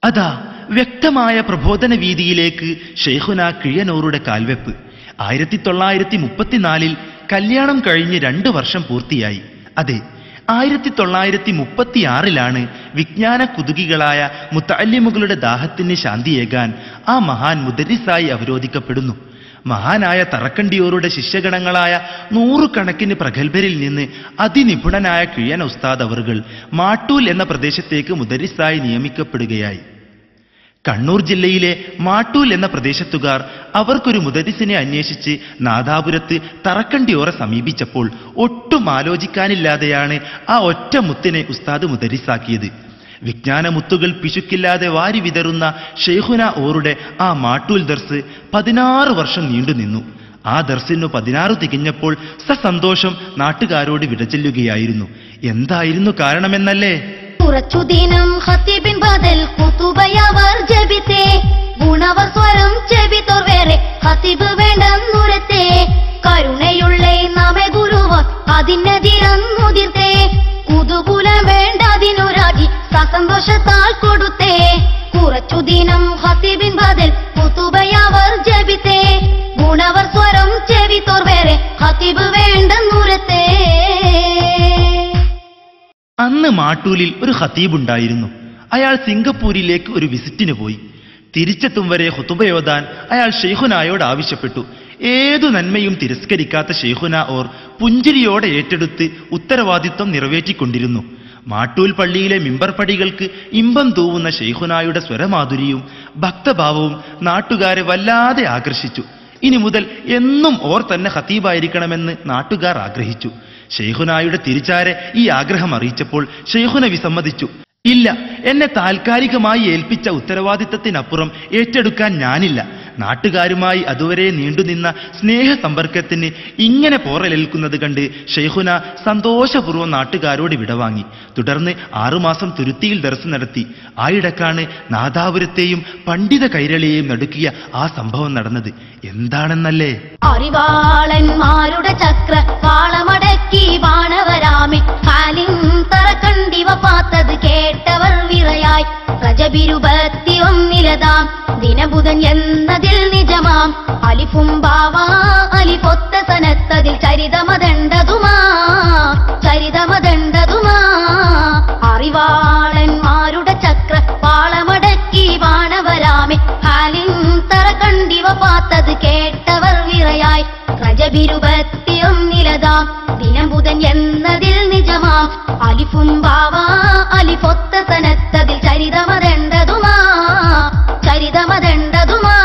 അതാ വ്യക്തമായ പ്രബോധന വീതിയിലേക്ക് ഷെയ്ഖുന കിഴനൂറുടെ കാൽവെപ്പ് ആയിരത്തി തൊള്ളായിരത്തി മുപ്പത്തിനാലിൽ കല്യാണം കഴിഞ്ഞ് രണ്ടു വർഷം പൂർത്തിയായി അതെ ആയിരത്തി തൊള്ളായിരത്തി മുപ്പത്തിയാറിലാണ് വിജ്ഞാന കുതുകികളായ മുത്തല്ലിമുകളുടെ ദാഹത്തിന് ശാന്തിയേകാൻ ആ മഹാൻ മുദരിസായി അവരോധിക്കപ്പെടുന്നു മഹാനായ തറക്കണ്ടിയോറുടെ ശിഷ്യഗണങ്ങളായ നൂറുകണക്കിന് പ്രഗത്ഭരിൽ നിന്ന് അതിനിപുണനായ കിഴൻ ഉസ്താദ് അവറുകൾ മാട്ടൂൽ എന്ന പ്രദേശത്തേക്ക് മുദരിസായി നിയമിക്കപ്പെടുകയായി കണ്ണൂർ ജില്ലയിലെ മാട്ടൂൽ എന്ന പ്രദേശത്തുകാർ അവർക്കൊരു മുദരിസിനെ അന്വേഷിച്ച് നാദാപുരത്ത് തറക്കണ്ടിയോറെ സമീപിച്ചപ്പോൾ ഒട്ടും ആലോചിക്കാനില്ലാതെയാണ് ആ ഒറ്റ മുത്തിനെ ഉസ്താദ് മുദരിസാക്കിയത് വിജ്ഞാനമുത്തുകൾ പിശുക്കില്ലാതെ വാരി വിതറുന്ന ഷെയ്ഖുന ഓറുടെ ആ മാട്ടൂൽ ദർസ് പതിനാറ് വർഷം നീണ്ടുനിന്നു ആ ദർസിനു പതിനാറ് തികഞ്ഞപ്പോൾ സസന്തോഷം നാട്ടുകാരോട് വിടചൊല്ലുകയായിരുന്നു എന്തായിരുന്നു കാരണമെന്നല്ലേ കുറച്ചു ദിനം ഹത്തീബിൻ ബദൽ കുത്തുബയവർ ജപിത്തേ ഗുണവർ സ്വരം ചെവിത്തോർ വേറെ ഹത്തീബ് വേണ്ടെന്നുരത്തെ കരുണയുള്ള നമ്മെ ഗുരുവർ അതിനെതിരന്നുതിർത്തേ കുതുകുലം വേണ്ടതിനൊരാജി സസന്തോഷത്താൽ കൊടുത്തേ കുറച്ചു ദിനം ഹത്തീബിൻ ബദൽ കുത്തുബയവർ ജപിത്തേ ഗുണവർ സ്വരം ചെവിത്തോർ വേറെ ഹത്തീബ് വേണ്ടെന്നുരത്തേ അന്ന് മാട്ടൂലിൽ ഒരു ഖത്തീബ് ഉണ്ടായിരുന്നു അയാൾ സിംഗപ്പൂരിലേക്ക് ഒരു വിസിറ്റിന് പോയി തിരിച്ചെത്തും വരെ ഹുത്തുബയോദാൻ അയാൾ ഷെയ്ഖുനായോട് ആവശ്യപ്പെട്ടു ഏതു നന്മയും തിരസ്കരിക്കാത്ത ഷെയ്ഖുന ഓർ പുഞ്ചിരിയോടെ ഏറ്റെടുത്ത് ഉത്തരവാദിത്വം നിറവേറ്റിക്കൊണ്ടിരുന്നു മാട്ടൂൽ പള്ളിയിലെ മിമ്പർ പടികൾക്ക് ഇമ്പം തൂവുന്ന ഷെയ്ഖുനായുടെ സ്വരമാധുരിയും ഭക്തഭാവവും നാട്ടുകാരെ വല്ലാതെ ആകർഷിച്ചു ഇനി മുതൽ എന്നും ഓർ തന്നെ ഖത്തീബായിരിക്കണമെന്ന് നാട്ടുകാർ ആഗ്രഹിച്ചു ഷെയ്ഖുനായുടെ തിരിച്ചാരെ ഈ ആഗ്രഹം അറിയിച്ചപ്പോൾ ഷെയ്ഖുന വിസമ്മതിച്ചു ഇല്ല എന്നെ താൽക്കാലികമായി ഏൽപ്പിച്ച ഉത്തരവാദിത്തത്തിനപ്പുറം ഏറ്റെടുക്കാൻ ഞാനില്ല നാട്ടുകാരുമായി അതുവരെ നീണ്ടുനിന്ന സ്നേഹ സമ്പർക്കത്തിന് ഇങ്ങനെ പോറലേൽക്കുന്നത് കണ്ട് ഷെയ്ഖുന സന്തോഷപൂർവ്വം നാട്ടുകാരോട് വിടവാങ്ങി തുടർന്ന് ആറുമാസം തുരുത്തിയിൽ ദർശനം നടത്തി ആയിടക്കാണ് നാദാപുരത്തെയും പണ്ഡിത കൈരളിയെയും നടുക്കിയ ആ സംഭവം നടന്നത് എന്താണെന്നല്ലേ അറിവാളന്മാരുടെ ചക്ര വാളമടക്കി വാണവരാമി കാലിൻ തറ കണ്ടിവ പാത്തത് കേട്ടവർ വിറയായി പ്രജബിരുപത്തി ഒന്നിലതാം ദിനബുധൻ എന്നതിൽ നിജമാം അലിഫും ബാവാ അലിഫൊത്ത സനത്തതിൽ ചരിതമതണ്ടതുമാ ചരിതമതണ്ടതുമാ അറിവാളന്മാരുടെ ചക്ര വാളമടക്കി വാണവരാമി കാലിൻ തറ കണ്ടിവ പാത്തത് കേട്ടവർ വിറയായി പ്രജബിരുപത്തിയൊന്നിലതാം ദിനം ബുധൻ എന്നതിൽ നിജമാം അലിഫും ബാവാ അലിഫൊത്ത സനത്തതിൽ ചരിതമതണ്ടതുമാ ചരിതമതണ്ടതുമാ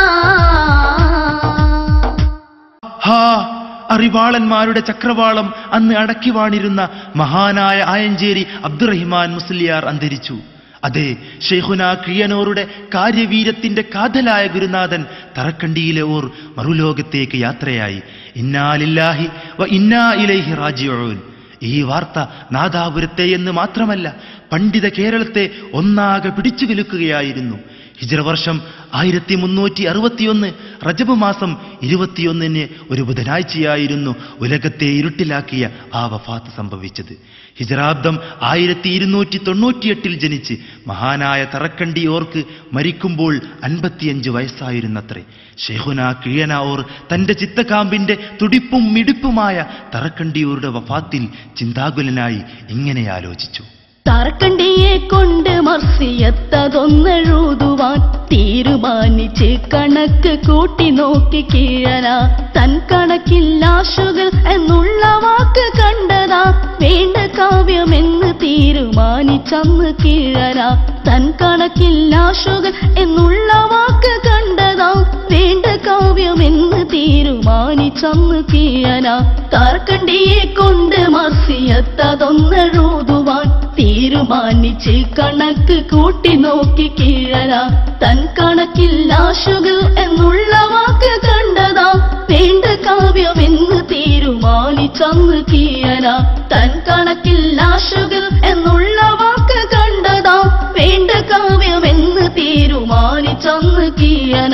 ഹാ അറിവാളന്മാരുടെ ചക്രവാളം അന്ന് അടക്കി വാണിരുന്ന മഹാനായ ആയഞ്ചേരി അബ്ദുറഹിമാൻ മുസ്ലിയാർ അന്തരിച്ചു അതെ ഷെയ്ഖുന കിയനോറുടെ കാര്യവീരത്തിന്റെ കാതലായ ഗുരുനാഥൻ തറക്കണ്ടിയിലെ ഓർ മറുലോകത്തേക്ക് യാത്രയായി ഇന്നാലില്ലാഹി വ ഇന്നാ ഇലൈഹി റാജിഊൻ ഈ വാർത്ത നാദാപുരത്തെ എന്ന് മാത്രമല്ല പണ്ഡിത കേരളത്തെ ഒന്നാകെ പിടിച്ചു വിലുക്കുകയായിരുന്നു ഹിജറ വർഷം ആയിരത്തി മുന്നൂറ്റി അറുപത്തിയൊന്ന് റജബ് മാസം ഇരുപത്തിയൊന്നിന് ഒരു ബുധനാഴ്ചയായിരുന്നു ഉലകത്തെ ഇരുട്ടിലാക്കിയ ആ വഫാത്ത് സംഭവിച്ചത് ഹിജറാബ്ദം ആയിരത്തി ഇരുന്നൂറ്റി തൊണ്ണൂറ്റിയെട്ടിൽ ജനിച്ച് മഹാനായ തറക്കണ്ടി ഓർക്ക് മരിക്കുമ്പോൾ അൻപത്തിയഞ്ച് വയസ്സായിരുന്നത്രേ ഷെഹുന കിഴന ഓർ തന്റെ ചിത്തകാമ്പിന്റെ തുടിപ്പും മിടിപ്പുമായ തറക്കണ്ടിയൂരുടെ വഫാത്തിൽ ചിന്താകുലനായി ഇങ്ങനെ ആലോചിച്ചു തറക്കണ്ടിയെ കൊണ്ട് മർസിയത്തതൊന്നെഴുതുവാൻ തീരുമാനിച്ച് കണക്ക് കൂട്ടി നോക്കി കീഴന തൻ കണക്കില്ലാശുകൾ എന്നുള്ള വാക്ക് കണ്ടതാ വേണ്ട കാവ്യമെന്ന് തീരുമാനിച്ചന്ന് കീഴന തൻ കണക്കില്ലാശുകൾ എന്നുള്ള വാക്ക് കണ്ടതാ വേണ്ട കാവ്യമെന്ന് തീരുമാനിച്ചന്ന് കീഴന തറക്കണ്ടിയെ കൊണ്ട് മർസിയത്തതൊന്നെഴുതുവാൻ തീരുമാനിച്ച് കണക്ക് കൂട്ടി നോക്കി കീഴല തൻ കണക്കില്ലാശുകൾ എന്നുള്ള വാക്ക് കണ്ടതാ വേണ്ട കാവ്യമെന്ന് തീരുമാനിച്ചന്ന് കീഴല തൻ കണക്കില്ലാശുകൾ എന്നുള്ള വാക്ക് കണ്ടതാ വേണ്ട കാവ്യമെന്ന് തീരുമാനിച്ചന്ന് കീഴന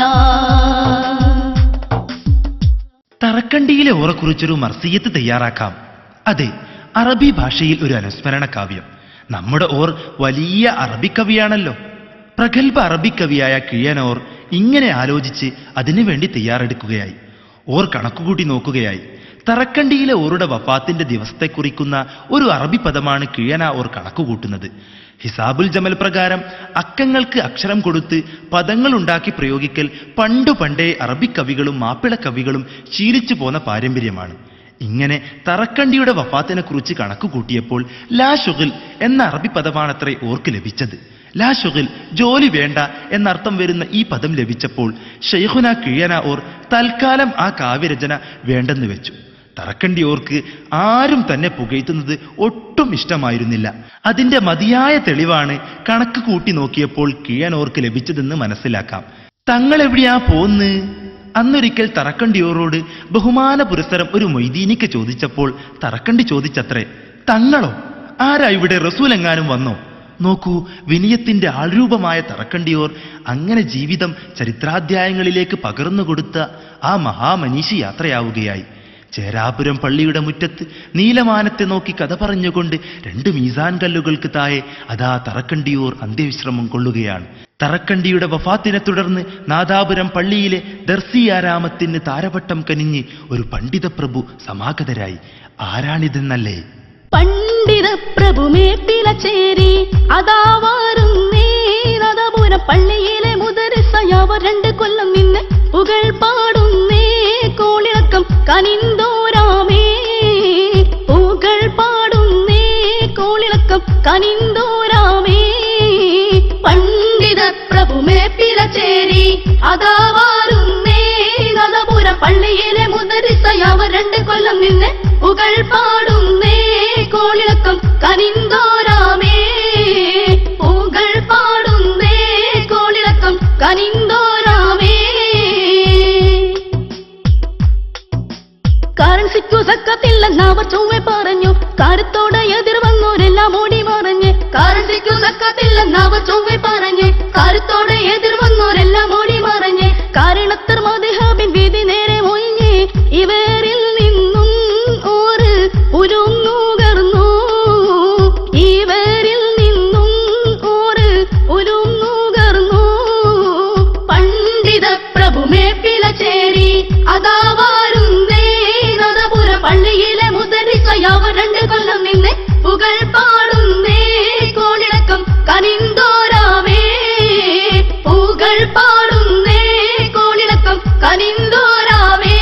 തറക്കണ്ടിയിലെ ഓറക്കുറിച്ചൊരു മർസിയത്ത് തയ്യാറാക്കാം അതെ അറബി ഭാഷയിൽ ഒരു അനുസ്മരണ കാവ്യം നമ്മുടെ ഓർ വലിയ അറബി കവിയാണല്ലോ പ്രഗത്ഭ അറബിക്കവിയായ കിഴനോർ ഇങ്ങനെ ആലോചിച്ച് അതിനുവേണ്ടി തയ്യാറെടുക്കുകയായി ഓർ കണക്കുകൂട്ടി നോക്കുകയായി തറക്കണ്ടിയിലെ ഓറുടെ വഫാത്തിന്റെ ദിവസത്തെ കുറിക്കുന്ന ഒരു അറബി പദമാണ് കിഴന ഓർ കണക്കുകൂട്ടുന്നത് ഹിസാബുൽ ജമൽ പ്രകാരം അക്കങ്ങൾക്ക് അക്ഷരം കൊടുത്ത് പദങ്ങൾ ഉണ്ടാക്കി പ്രയോഗിക്കൽ പണ്ടു പണ്ടേ അറബി കവികളും മാപ്പിള കവികളും ശീലിച്ചു പോന്ന പാരമ്പര്യമാണ് ഇങ്ങനെ തറക്കണ്ടിയുടെ വഫാത്തിനെ കുറിച്ച് കണക്ക് കൂട്ടിയപ്പോൾ ലാ ഷുഗിൽ എന്ന അറബി പദമാണത്രേ ഓർക്ക് ലഭിച്ചത് ലാ ഷുഗിൽ ജോലി വേണ്ട എന്നർത്ഥം വരുന്ന ഈ പദം ലഭിച്ചപ്പോൾ ഷെയ്ഖുന കിഴന ഓർ തൽക്കാലം ആ കാവ്യരചന വേണ്ടെന്ന് വെച്ചു തറക്കണ്ടി ഓർക്ക് ആരും തന്നെ പുകഴ്ത്തുന്നത് ഒട്ടും ഇഷ്ടമായിരുന്നില്ല അതിന്റെ മതിയായ തെളിവാണ് കണക്ക് കൂട്ടി നോക്കിയപ്പോൾ കിഴനോർക്ക് ലഭിച്ചതെന്ന് മനസ്സിലാക്കാം തങ്ങൾ എവിടെയാ പോന്ന് അന്നൊരിക്കൽ തറക്കണ്ടിയോറോട് ബഹുമാന പുരസ്സരം ഒരു മൊയ്തീനിക്ക് ചോദിച്ചപ്പോൾ തറക്കണ്ടി ചോദിച്ചത്രേ തങ്ങളോ ആരാ ഇവിടെ റസൂലെങ്ങാനും വന്നോ നോക്കൂ വിനയത്തിന്റെ ആൾരൂപമായ തറക്കണ്ടിയോർ അങ്ങനെ ജീവിതം ചരിത്രാധ്യായങ്ങളിലേക്ക് പകർന്നുകൊടുത്ത ആ മഹാമനീഷി യാത്രയാവുകയായി ചേരാപുരം പള്ളിയുടെ മുറ്റത്ത് നീലമാനത്തെ നോക്കി കഥ പറഞ്ഞുകൊണ്ട് രണ്ട് മീസാൻ കല്ലുകൾക്ക് താഴെ അതാ തറക്കണ്ടിയൂർ അന്ത്യവിശ്രമം കൊള്ളുകയാണ് തറക്കണ്ടിയുടെ വഫാത്തിനെ തുടർന്ന് നാദാപുരം പള്ളിയിലെ ദർസിയാരാമത്തിന് താരപട്ടം കനിഞ്ഞ് ഒരു പണ്ഡിത പ്രഭു സമാഗതരായി ആരാണിതെന്നല്ലേ പണ്ഡിത പ്രഭുമേ പിലച്ചേരി അതാ വരുന്നേ നദപുരം പള്ളിയിലെ മുതരസയാവർ രണ്ട് കൊല്ലം നിന്ന് പുകൾ പാടുന്നേ കോളിളക്കം കനിന്തോരാമേ പുകൾ പാടുന്നേ കോളിളക്കം കനിന്തോരാമേ പണ്ഡിത പ്രഭുമേ പിലച്ചേരി അതാ വരുന്നേ നദപുരം പള്ളിയിലെ മുതരസയാവർ രണ്ട് കൊല്ലം നിന്ന് പുകൾ പാടുന്നേ കോളിളക്കം കനിന്തോരാമേ പൂകൾ പാടുന്നേ കോളിളക്കം കനിന്തോരാമേ കറൻസിക്കു സക്കത്തില്ലെന്നവർ ചൊവ്വെ പറഞ്ഞു കരുത്തോടെ എതിർ വന്നോരെല്ലാം ഓടി മറിഞ്ഞ് കറൻസിക്കു സക്കത്തില്ലെന്നവർ ചൊവ്വെ പറഞ്ഞ് കരുത്തോടെ എതിർ വന്നോരെല്ലാം ഓടി മറിഞ്ഞ് കാരണത്തർ മതിഹബിൻ വിധി നേരെ ഒഴിഞ്ഞ് ഇവരിൽ നിന്നും ഒരു ഉരുന്നുകർന്നു ഇവരിൽ നിന്നും ഒരു ഉരുന്നുകർന്നു പണ്ഡിത പ്രഭുമേ പിലച്ചേരി അതാ വരുന്നേ നദപുര പള്ളിയിലെ മുതരിസയാവ രണ്ട് കൊല്ലം നിന്ന് പുകൾ പാടുന്നേ കോളിളക്കം കനിന്തോരാമേ പുകൾ പാടുന്നേ കോളിളക്കം കനിന്തോരാമേ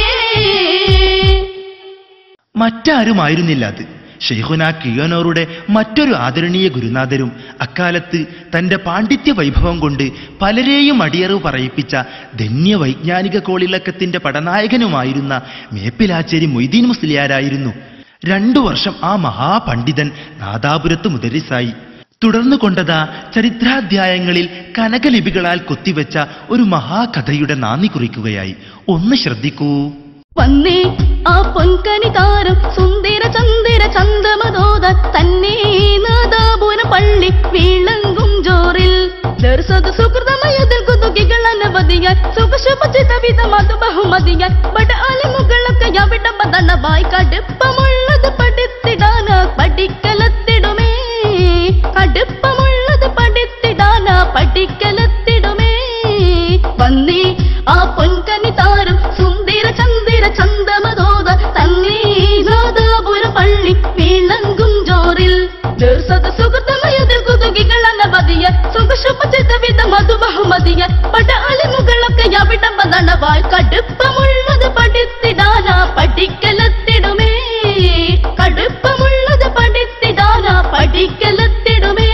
മറ്റാരുമായിരുന്നില്ല അത് ഷെയ്ഖുന കിയോനോറുടെ മറ്റൊരു ആദരണീയ ഗുരുനാഥരും അക്കാലത്ത് തന്റെ പാണ്ഡിത്യ വൈഭവം കൊണ്ട് പലരെയും അടിയറവ് പറയിപ്പിച്ച ധന്യ വൈജ്ഞാനിക കോളിളക്കത്തിന്റെ പടനായകനുമായിരുന്ന മേപ്പിലാച്ചേരി മൊയ്തീൻ മുസ്ലിയാരായിരുന്നു രണ്ടു വർഷം ആ മഹാപണ്ഡിതൻ നാദാപുരത്ത് മുദരിസായി തുടർന്നു കൊണ്ടതാ ചരിത്രാധ്യായങ്ങളിൽ കനകലിപികളാൽ കൊത്തിവെച്ച ഒരു മഹാകഥയുടെ നാന്ദി കുറിക്കുകയായി ഒന്ന് ശ്രദ്ധിക്കൂ വന്നേ ആ പൊൻകനി താരം സുന്ദര ചന്ദര ചന്ദമതോത തന്നെ നാദാപുര പള്ളി വീളങ്കും ജോറിൽ ദർശത സുഹൃതമയതിൽ കുതുകികൾ അനവധിയായി സുഖശുഭചിത വിധമത് ബഹുമതിയായി ബട അലിമുകളൊക്കെ അവിടെ ബദനവായി കടുപ്പമുള്ളത് പഠിത്തിടാന പഠിക്കലത്തിടുമേ കടുപ്പമുള്ളത് പഠിത്തിടാന പഠിക്കലത്തിടുമേ വന്നേ ആ പൊൻകനി താരം സുന്ദര ചന്ദര ചന്ദമതോത തന്നെ നാദാപുര പള്ളി വീളങ്കും ജോറിൽ ദർശത സുഹൃതമയതിൽ കുതുകികൾ അനവധിയ സുഖശുഭചിത വിധമത് ബഹുമതിയ പട അലിമുകളൊക്കെ അവിടെ ബദനവായി കടുപ്പമുള്ളത് പഠിത്തിടാന പഠിക്കലത്തിടുമേ കടുപ്പമുള്ളത് പഠിത്തിടാന പഠിക്കലത്തിടുമേ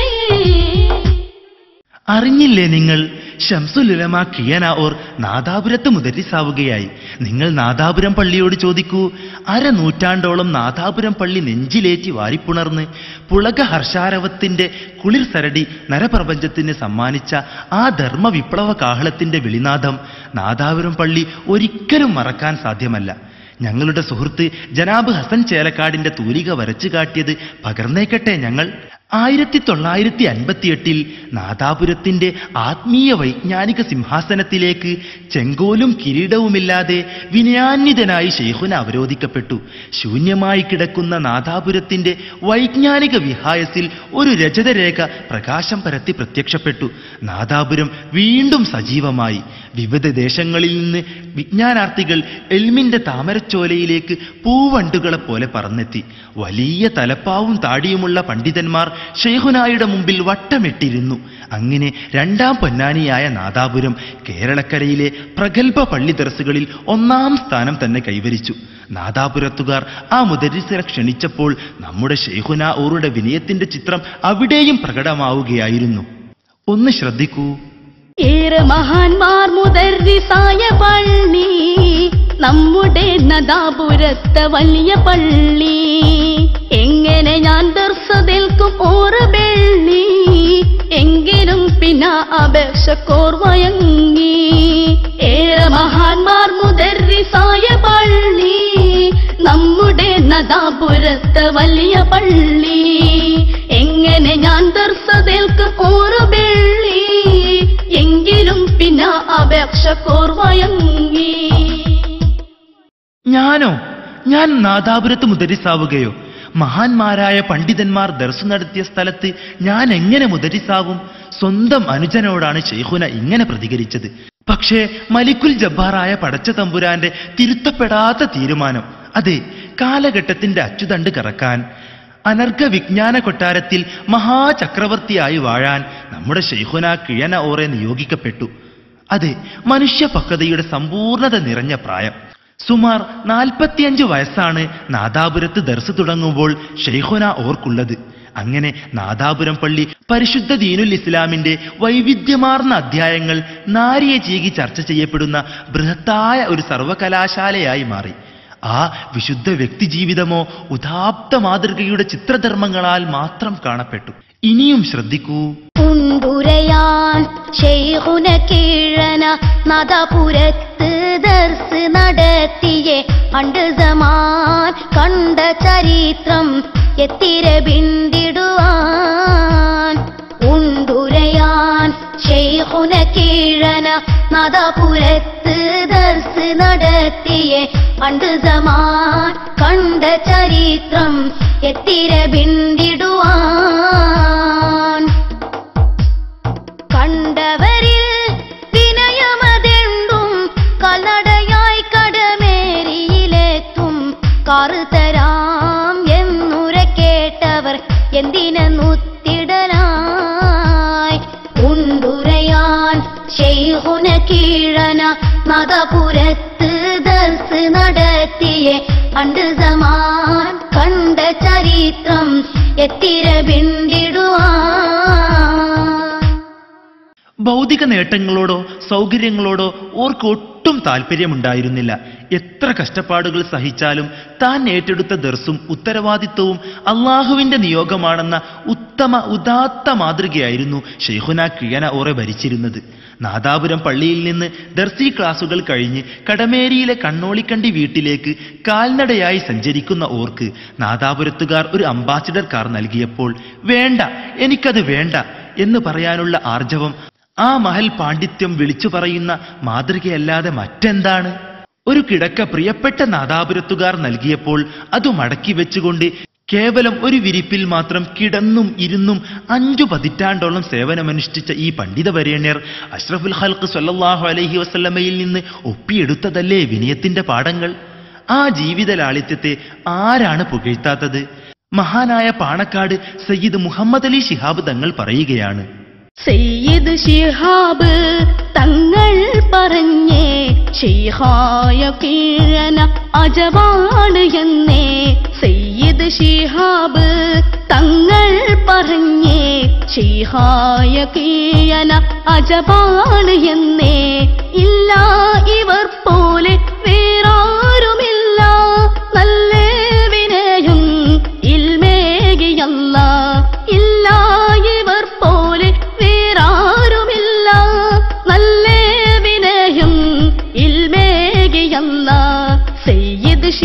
അറിഞ്ഞില്ലേ നിങ്ങൾ ഷംസുലുലമ കിയന ഓർ നാദാപുരത്ത് മുദരിസാവുകയായി നിങ്ങൾ നാദാപുരം പള്ളിയോട് ചോദിക്കൂ അരനൂറ്റാണ്ടോളം നാദാപുരം പള്ളി നെഞ്ചിലേറ്റി വാരിപ്പുണർന്ന് പുളക ഹർഷാരവത്തിന്റെ കുളിർ സരടി നരപ്രപഞ്ചത്തിന് സമ്മാനിച്ച ആ ധർമ്മ വിപ്ലവ കാഹളത്തിന്റെ വിളിനാദം നാദാപുരം പള്ളി ഒരിക്കലും മറക്കാൻ സാധ്യമല്ല ഞങ്ങളുടെ സുഹൃത്ത് ജനാബ് ഹസൻ ചേലക്കാടിന്റെ തൂലിക വരച്ചു കാട്ടിയത് പകർന്നേക്കട്ടെ ഞങ്ങൾ ആയിരത്തി തൊള്ളായിരത്തി അൻപത്തിയെട്ടിൽ നാദാപുരത്തിന്റെ ആത്മീയ വൈജ്ഞാനിക സിംഹാസനത്തിലേക്ക് ചെങ്കോലും കിരീടവുമില്ലാതെ വിനയാന്വിതനായി ഷെയ്ഖുന അവരോധിക്കപ്പെട്ടു ശൂന്യമായി കിടക്കുന്ന നാദാപുരത്തിന്റെ വൈജ്ഞാനിക വിഹായസിൽ ഒരു രജതരേഖ പ്രകാശം പരത്തി പ്രത്യക്ഷപ്പെട്ടു നാദാപുരം വീണ്ടും സജീവമായി വിവിധ ദേശങ്ങളിൽ നിന്ന് വിജ്ഞാനാർത്ഥികൾ എൽമിന്റെ താമരച്ചോലയിലേക്ക് പൂവണ്ടുകളെ പോലെ പറന്നെത്തി വലിയ തലപ്പാവും താടിയുമുള്ള പണ്ഡിതന്മാർ ഷെയ്ഹുനായുടെ മുമ്പിൽ വട്ടമിട്ടിരുന്നു അങ്ങനെ രണ്ടാം പൊന്നാനിയായ നാദാപുരം കേരളക്കരയിലെ പ്രഗത്ഭ പള്ളി ദർസുകളിൽ ഒന്നാം സ്ഥാനം തന്നെ കൈവരിച്ചു നാദാപുരത്തുകാർ ആ മുദരിസിനെ ക്ഷണിച്ചപ്പോൾ നമ്മുടെ ഷെയ്ഹുന ഓറുടെ വിനയത്തിന്റെ ചിത്രം അവിടെയും പ്രകടമാവുകയായിരുന്നു ഒന്ന് ശ്രദ്ധിക്കൂ ഏറെ മഹാന്മാർ മുദർരിസായ പള്ളി നമ്മുടെ നദാപുരത്തെ വലിയ പള്ളി എങ്ങനെ ഞാൻ ദർശതേൽക്കും ഓറ വെള്ളി എങ്കിലും പിന്നെ അപേക്ഷക്കോർ വയങ്ങി ഏറെ മഹാന്മാർ മുദർരിസായ പള്ളി നമ്മുടെ നദാപുരത്തെ വലിയ പള്ളി എങ്ങനെ ഞാൻ ദർശതേൽക്കും ഓറ വെള്ളി എങ്കിലും പിന്നെ അപേക്ഷക്കോർ വയങ്ങി ഞാനോ ഞാൻ നാദാപുരത്ത് മുദരിസാവുകയോ മഹാന്മാരായ പണ്ഡിതന്മാർ ദർശു നടത്തിയ സ്ഥലത്ത് ഞാൻ എങ്ങനെ മുദരിസാവും സ്വന്തം അനുജനോടാണ് ഷെയ്ഖുന ഇങ്ങനെ പ്രതികരിച്ചത് പക്ഷേ മലിക്കുൽ ജബ്ബാറായ പടച്ച തമ്പുരാന്റെ തിരുത്തപ്പെടാത്ത തീരുമാനം അതെ കാലഘട്ടത്തിന്റെ അച്ചുതണ്ട് കറക്കാൻ അനർഘ വിജ്ഞാന കൊട്ടാരത്തിൽ മഹാചക്രവർത്തിയായി വാഴാൻ നമ്മുടെ ഷെയ്ഖുന കിഴന ഓറെ നിയോഗിക്കപ്പെട്ടു അതെ മനുഷ്യ പക്വതയുടെ സമ്പൂർണത നിറഞ്ഞ പ്രായം സുമാർ നാൽപ്പത്തിയഞ്ച് വയസ്സാണ് നാദാപുരത്ത് ദർസ് തുടങ്ങുമ്പോൾ ഷെയ്ഖുന ഓർക്കുള്ളത് അങ്ങനെ നാദാപുരം പള്ളി പരിശുദ്ധ ദീനുൽ ഇസ്ലാമിന്റെ വൈവിധ്യമാർന്ന അധ്യായങ്ങൾ നാരിയെ ചീകി ചർച്ച ചെയ്യപ്പെടുന്ന ബൃഹത്തായ ഒരു സർവകലാശാലയായി മാറി ആ വിശുദ്ധ വ്യക്തിജീവിതമോ ഉദാപ്ത മാതൃകയുടെ ചിത്രധർമ്മങ്ങളാൽ മാത്രം കാണപ്പെട്ടു ഇനിയും ശ്രദ്ധിക്കൂ ഉണ്ടുരയാൻ ഷെയ്ഖുന കീഴന നദപുരത്ത് ദർസ് നടത്തിയെ പണ്ട് സമാൻ കണ്ട ചരിത്രം എത്തിര ബിന്ദിടുവാൻ ഉണ്ടുരയാൻ ഷെയ്ഖുന കീഴന നദപുരത്ത് ദർസ് നടത്തിയെ പണ്ട് സമാൻ കണ്ട ചരിത്രം എത്തിര ബിന്ദിടുവാൻ കണ്ടവരിൽ വിനയമതെണ്ടും കലടയായി കടമേരിയിലെത്തും കാറ് തരാം എന്നുര കേട്ടവർ എന്തിനുത്തിടലായി ഉണ്ടുരയാൻ ഷെയ്ഹുന കീഴന മതപുരത്ത് ദർസ് നടത്തിയെ പണ്ട് സമാൻ കണ്ട ചരിത്രം എത്തിര ബിന്ദിടുവാൻ ഭൗതിക നേട്ടങ്ങളോടോ സൗകര്യങ്ങളോടോ ഓർക്ക് ഒട്ടും താല്പര്യമുണ്ടായിരുന്നില്ല എത്ര കഷ്ടപ്പാടുകൾ സഹിച്ചാലും താൻ ഏറ്റെടുത്ത ദർസും ഉത്തരവാദിത്വവും അള്ളാഹുവിന്റെ നിയോഗമാണെന്ന ഉത്തമ ഉദാത്ത മാതൃകയായിരുന്നു ഷെയ്ഖുന കിഴന ഓറെ ഭരിച്ചിരുന്നത് നാദാപുരം പള്ളിയിൽ നിന്ന് ദർസി ക്ലാസുകൾ കഴിഞ്ഞ് കടമേരിയിലെ കണ്ണോളിക്കണ്ടി വീട്ടിലേക്ക് കാൽനടയായി സഞ്ചരിക്കുന്ന ഓർക്ക് നാദാപുരത്തുകാർ ഒരു അംബാസിഡർ കാർ നൽകിയപ്പോൾ വേണ്ട എനിക്കത് വേണ്ട എന്ന് പറയാനുള്ള ആർജവം ആ മഹൽ പാണ്ഡിത്യം വിളിച്ചു പറയുന്ന മാതൃകയല്ലാതെ മറ്റെന്താണ് ഒരു കിടക്ക പ്രിയപ്പെട്ട നാദാപുരത്തുകാർ നൽകിയപ്പോൾ അത് മടക്കി വെച്ചുകൊണ്ട് കേവലം ഒരു വിരിപ്പിൽ മാത്രം കിടന്നും ഇരുന്നും അഞ്ചു പതിറ്റാണ്ടോളം സേവനമനുഷ്ഠിച്ച ഈ പണ്ഡിതവരേണ്യർ അഷ്റഫുൽ ഹൽക്ക് സല്ലല്ലാഹു അലൈഹി വസല്ലമയിൽ നിന്ന് ഒപ്പിയെടുത്തതല്ലേ വിനയത്തിന്റെ പാഠങ്ങൾ ആ ജീവിത ലാളിത്യത്തെ ആരാണ് പുകഴ്ത്താത്തത് മഹാനായ പാണക്കാട് സയ്യിദ് മുഹമ്മദ് അലി ശിഹാബ് തങ്ങൾ പറയുകയാണ് സെയ്ത് ശിഹാബ് തങ്ങൾ പറഞ്ഞേ ഷിഹായ കീഴന അജവാണ് എന്നേ സെയ്ത് ശിഹാബ് തങ്ങൾ പറഞ്ഞേ ഷിഹായ കീഴന അജവാണ് എന്നേ ഇല്ല ഇവർ പോലെ വേറാരുമില്ല നല്ല വിനയും ഇൽമേകിയല്ല ഇല്ല ഇവർ പോലെ വേറാരുമില്ല നല്ല വിനയും ഇൽമേകിയല്ല സെയ്ത്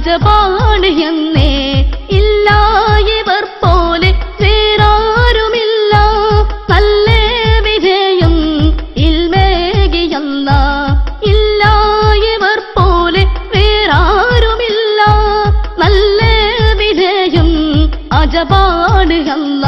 അജപാണ് എന്നേ ഇല്ല ഇവർ പോലെ വേറാരുമില്ല നല്ല വിജയം ഇൽമേകിയല്ല ഇല്ല ഇവർ പോലെ വേറാരുമില്ല നല്ല വിജയം അജപാണ് അല്ല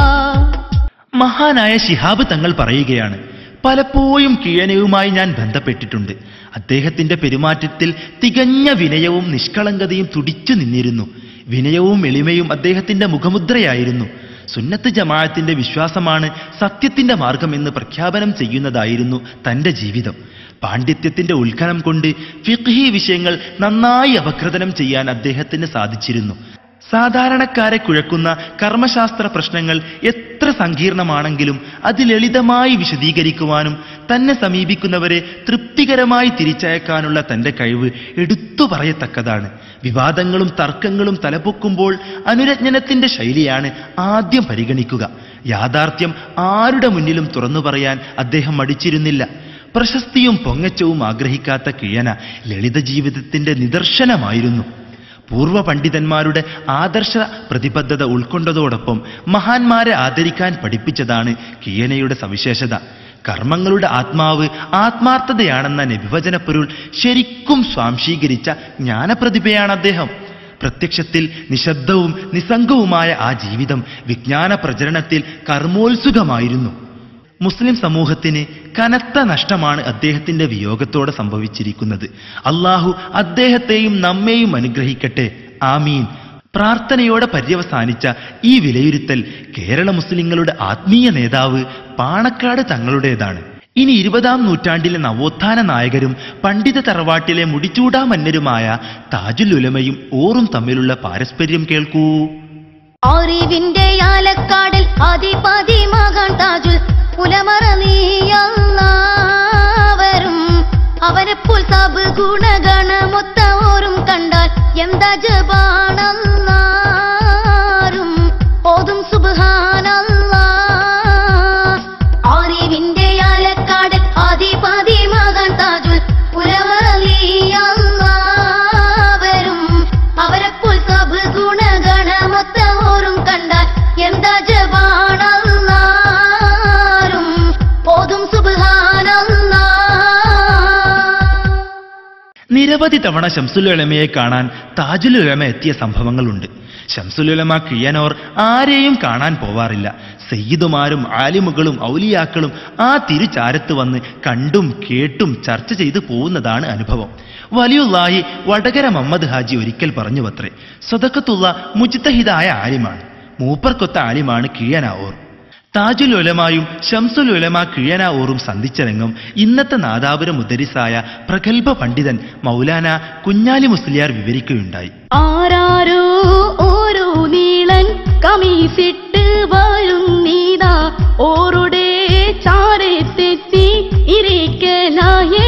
മഹാനായ ശിഹാബ് തങ്ങൾ പറയുകയാണ് പലപ്പോഴും കിഴനയുമായി ഞാൻ ബന്ധപ്പെട്ടിട്ടുണ്ട് അദ്ദേഹത്തിന്റെ പെരുമാറ്റത്തിൽ തികഞ്ഞ വിനയവും നിഷ്കളങ്കതയും തുടിച്ചു നിന്നിരുന്നു വിനയവും എളിമയും അദ്ദേഹത്തിന്റെ മുഖമുദ്രയായിരുന്നു സുന്നത്ത് ജമാഅത്തിന്റെ വിശ്വാസമാണ് സത്യത്തിന്റെ മാർഗമെന്ന് പ്രഖ്യാപനം ചെയ്യുന്നതായിരുന്നു തന്റെ ജീവിതം പാണ്ഡിത്യത്തിന്റെ ഉത്ഖനം കൊണ്ട് ഫിഖ്ഹി വിഷയങ്ങൾ നന്നായി അപഗ്രഥനം ചെയ്യാൻ അദ്ദേഹത്തിന് സാധിച്ചിരുന്നു സാധാരണക്കാരെ കുഴക്കുന്ന കർമ്മശാസ്ത്ര പ്രശ്നങ്ങൾ എത്ര സങ്കീർണമാണെങ്കിലും അത് ലളിതമായി വിശദീകരിക്കുവാനും തന്നെ സമീപിക്കുന്നവരെ തൃപ്തികരമായി തിരിച്ചയക്കാനുള്ള തന്റെ കഴിവ് എടുത്തു പറയത്തക്കതാണ് വിവാദങ്ങളും തർക്കങ്ങളും തലപൊക്കുമ്പോൾ അനുരജ്ഞനത്തിന്റെ ശൈലിയാണ് ആദ്യം പരിഗണിക്കുക യാഥാർത്ഥ്യം ആരുടെ മുന്നിലും തുറന്നു പറയാൻ അദ്ദേഹം മടിച്ചിരുന്നില്ല പ്രശസ്തിയും പൊങ്ങച്ചവും ആഗ്രഹിക്കാത്ത കിഴന ലളിത ജീവിതത്തിന്റെ നിദർശനമായിരുന്നു പൂർവ്വ പണ്ഡിതന്മാരുടെ ആദർശ പ്രതിബദ്ധത ഉൾക്കൊണ്ടതോടൊപ്പം മഹാന്മാരെ ആദരിക്കാൻ പഠിപ്പിച്ചതാണ് കിയനയുടെ സവിശേഷത കർമ്മങ്ങളുടെ ആത്മാവ് ആത്മാർത്ഥതയാണെന്ന നബിവചന പൊരുൾ ശരിക്കും സ്വാംശീകരിച്ച ജ്ഞാനപ്രതിഭയാണ് അദ്ദേഹം പ്രത്യക്ഷത്തിൽ നിശബ്ദവും നിസ്സംഗവുമായ ആ ജീവിതം വിജ്ഞാന പ്രചരണത്തിൽ കർമ്മോത്സുകമായിരുന്നു മുസ്ലിം സമൂഹത്തിന് കനത്ത നഷ്ടമാണ് അദ്ദേഹത്തിന്റെ വിയോഗത്തോടെ സംഭവിച്ചിരിക്കുന്നത് അള്ളാഹു അദ്ദേഹത്തെയും നമ്മെയും അനുഗ്രഹിക്കട്ടെ ആമീൻ പ്രാർത്ഥനയോടെ പര്യവസാനിച്ച ഈ വിലയിരുത്തൽ കേരള മുസ്ലിങ്ങളുടെ ആത്മീയ നേതാവ് പാണക്കാട് തങ്ങളുടേതാണ് ഇനി ഇരുപതാം നൂറ്റാണ്ടിലെ നവോത്ഥാന നായകരും പണ്ഡിത തറവാട്ടിലെ മുടിച്ചൂടാമന്നരുമായ താജുൽ ഉലമയും ഓറും തമ്മിലുള്ള പാരസ്പര്യം കേൾക്കൂ അറിവിന്റെ ആലക്കാടിൽ അധിപതി മകൻ താജുൽ പുലമറ നീയല്ലാവരും അവരെ പുൽ സബ് ഗുണഗണമൊത്ത ഓരും കണ്ടാൽ എന്താ ജപാണല്ലാരും ഓതും സുബ്ഹാനല്ലാ അറിവിന്റെ ആലക്കാടിൽ അധിപതി മകൻ താജുൽ പുലമറ നീയല്ലാവരും അവരെ പുൽ സബ് ഗുണഗണമൊത്ത ഓരും കണ്ടാൽ എന്താ ജപാണല്ലാരും ഓതും സുബ്ഹാനല്ലാ നിരവധി തവണ ശംസുലുലമയെ കാണാൻ താജുലുലമ എത്തിയ സംഭവങ്ങളുണ്ട് ശംസുലുലമ കിയനോർ ആരെയും കാണാൻ പോവാറില്ല സയ്യിദുമാരും ആലിമുകളും ഔലിയാക്കളും ആ തിരുചാരത്ത് വന്ന് കണ്ടും കേട്ടും ചർച്ച ചെയ്തു പോകുന്നതാണ് അനുഭവം വലിയുള്ളാഹി വടകര മമ്മദ് ഹാജി ഒരിക്കൽ പറഞ്ഞു പത്രേ സ്വതക്കത്തുള്ള മുജിത്തഹിതായ ആലിമാണ് മൂപ്പർക്കൊത്ത ആലിമാണ് കിഴനാവോർ താജുൽ ഉലമായും ഷംസുൽ ഉലമ കിഴന ഓറും സന്ധിച്ച രംഗം ഇന്നത്തെ നാദാപുര മുദരിസായ പ്രഗത്ഭ പണ്ഡിതൻ മൗലാന കുഞ്ഞാലി മുസ്ലിയാർ വിവരിക്കുകയുണ്ടായി ആരാരോ ഓരോ നീളൻ കമീസിട്ട് വരും നീതാ ഓരുടെ ചാരത്തെത്തി ഇരിക്കലായേ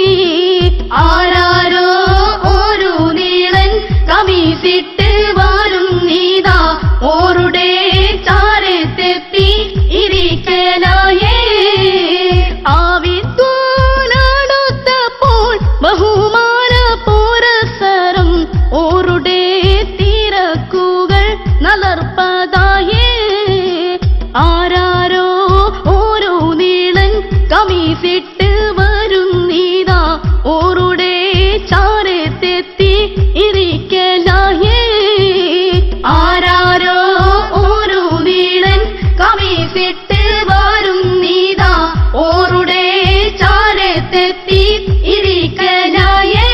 ആരാരോ ഓരോ നീളൻ കമീസിട്ട് വരും നീതാ ഓരുടെ ചാരത്തെത്തി ഇരിക്കലായേ ആവിദ്വാനടുത്തപ്പോൾ ബഹുമാന പുരസരം ഓരുടെ തിരക്കുകൾ നലർപ്പതായേ ആരാരോ ഓരോ നീളൻ കമീസിട്ട് വരും നീതാ ഓരുടെ ചാരത്തെത്തി ഇരിക്കലായേ ആരാരോ ഓരോ നീളൻ കമീസിട്ട് വരും നീതാ ഓരുടെ ചാരത്തെത്തി ഇരിക്കലായേ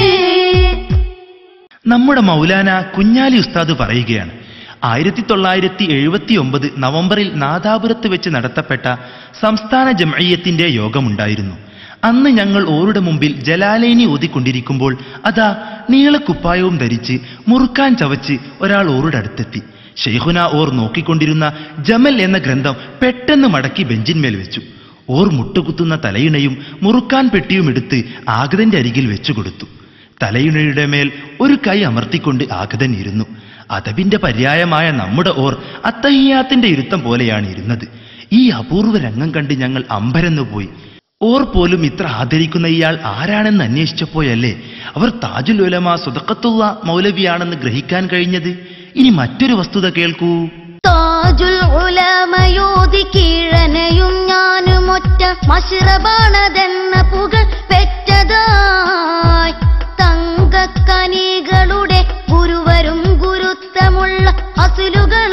നമ്മുടെ മൗലാന കുഞ്ഞാലി ഉസ്താദ് പറയുകയാണ് ആയിരത്തി തൊള്ളായിരത്തി എഴുപത്തി ഒമ്പത് നവംബറിൽ നാദാപുരത്ത് വെച്ച് നടത്തപ്പെട്ട സംസ്ഥാന ജംഅയ്യത്തിന്റെ യോഗമുണ്ടായിരുന്നു അന്ന് ഞങ്ങൾ ഓരുടെ മുമ്പിൽ ജലാലൈനി ഓതിക്കൊണ്ടിരിക്കുമ്പോൾ അതാ നീളക്കുപ്പായവും ധരിച്ച് മുറുക്കാൻ ചവച്ച് ഒരാൾ ഓറുടെ അടുത്തെത്തി ഷെയ്ഖുന ഓർ നോക്കിക്കൊണ്ടിരുന്ന ജമൽ എന്ന ഗ്രന്ഥം പെട്ടെന്ന് മടക്കി ബെഞ്ചിന്മേൽ വെച്ചു ഓർ മുട്ടുകുത്തുന്ന തലയിണയും മുറുക്കാൻ പെട്ടിയും എടുത്ത് ആഗതന്റെ അരികിൽ വെച്ചു കൊടുത്തു തലയിണയുടെ മേൽ ഒരു കൈ അമർത്തിക്കൊണ്ട് ആഗതൻ ഇരുന്നു അതബിന്റെ പര്യായമായ നമ്മുടെ ഓർ അത്തഹിയാത്തിന്റെ ഇരുത്തം പോലെയാണ് ഇരുന്നത് ഈ അപൂർവ രംഗം കണ്ട് ഞങ്ങൾ അമ്പരന്നു പോയി ഓർ പോലും ഇത്ര ആദരിക്കുന്ന ഇയാൾ ആരാണെന്ന് അന്വേഷിച്ചപ്പോഴല്ലേ അവർ താജുൽ ഉലമ സുദക്കത്തുള്ള മൗലവിയാണെന്ന് ഗ്രഹിക്കാൻ കഴിഞ്ഞത് ഇനി മറ്റൊരു വസ്തുത കേൾക്കൂ താജുൽ ഉലമയോധി കീഴനയും ഞാനും ഒറ്റ മഷിറബാണതെന്ന പുകൾ പെറ്റതായി തങ്കക്കനികളുടെ ഗുരുവരും ഗുരുത്വമുള്ള അസുലുകൾ